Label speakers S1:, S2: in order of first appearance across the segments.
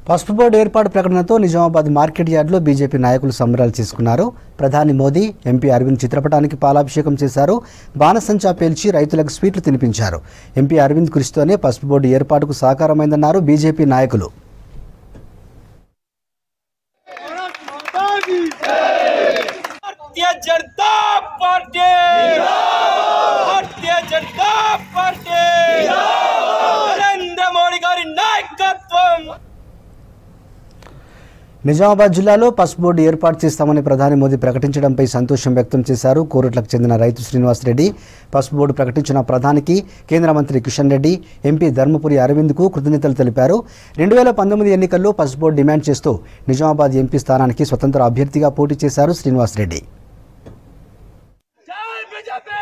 S1: పసుపు బోర్డు ఏర్పాటు ప్రకటనతో నిజామాబాద్ మార్కెట్ యార్డ్లో బీజేపీ నాయకులు సంబరాలు చేసుకున్నారు ప్రధాని మోదీ ఎంపీ అరవింద్ చిత్రపటానికి పాలాభిషేకం చేశారు బాణసంచా పేల్చి రైతులకు స్వీట్లు తినిపించారు ఎంపీ అరవింద్ కృషితోనే పసుపు బోర్డు ఏర్పాటుకు సాకారమైందన్నారు బీజేపీ నాయకులు
S2: भारतीय जनता पार्टी भारतीय जनता पार्टी నరేంద్ర మోడీ గారి నాయకత్వం
S1: నిజామాబాద్ జిల్లాలో పసుపు బోర్డు ఏర్పాటు చేస్తామని ప్రధాని మోదీ ప్రకటించడంపై సంతోషం వ్యక్తం చేశారు కోరుట్లకు చెందిన రైతు శ్రీనివాస్ రెడ్డి పసుపు బోర్డు ప్రకటించిన ప్రధానికి కేంద్ర మంత్రి కిషన్ రెడ్డి ఎంపీ ధర్మపురి అరవింద్కు కృతజ్ఞతలు తెలిపారు రెండు వేల పంతొమ్మిది ఎన్నికల్లో పసుపు బోర్డు డిమాండ్ చేస్తూ నిజామాబాద్ ఎంపీ స్థానానికి స్వతంత్ర అభ్యర్థిగా పోటీ చేశారు శ్రీనివాస్ రెడ్డి
S2: జై బీజేపీ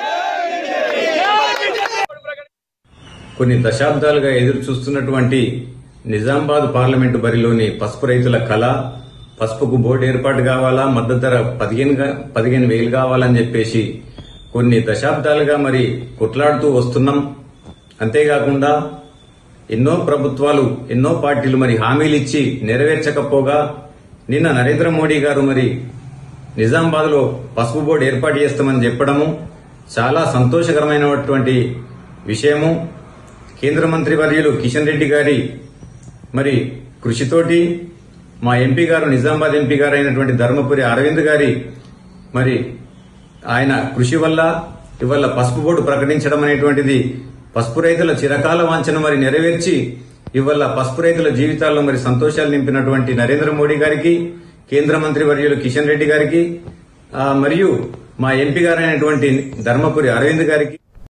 S2: జై బీజేపీ
S3: కొన్ని దశాబ్దాలుగా ఎదురు చూస్తున్నటువంటి నిజామాబాద్ పార్లమెంటు బరిలోని పసుపు రైతుల కళ పసుపుకు బోర్డు ఏర్పాటు కావాలా మద్దతు ధర పదిహేను గా- పదిహేను వేలు కావాలని చెప్పేసి కొన్ని దశాబ్దాలుగా మరి కొట్లాడుతూ వస్తున్నాం అంతేకాకుండా ఎన్నో ప్రభుత్వాలు ఎన్నో పార్టీలు మరి హామీలు ఇచ్చి నెరవేర్చకపోగా నిన్న నరేంద్ర మోడీ గారు మరి నిజామాబాద్ లో పసుపు బోర్డు ఏర్పాటు చేస్తామని చెప్పడము చాలా సంతోషకరమైనటువంటి విషయము కేంద్ర మంత్రి వర్యులు కిషన్ రెడ్డి గారి మరి కృషితోటి మా ఎంపీ గారు నిజామాబాద్ ఎంపీ గారు అయినటువంటి ధర్మపురి అరవింద్ గారి మరి ఆయన కృషి వల్ల ఇవాళ పసుపు బోర్డు ప్రకటించడం అనేటువంటిది పసుపు రైతుల చిరకాల వాంఛను మరి నెరవేర్చి ఇవాళ పసుపు రైతుల జీవితాల్లో మరి సంతోషాలు నింపినటువంటి నరేంద్ర మోడీ గారికి కేంద్ర మంత్రి వర్యులు కిషన్ రెడ్డి గారికి ఆ, మరియు మా ఎంపీ గారైనటువంటి ధర్మపురి అరవింద్ గారికి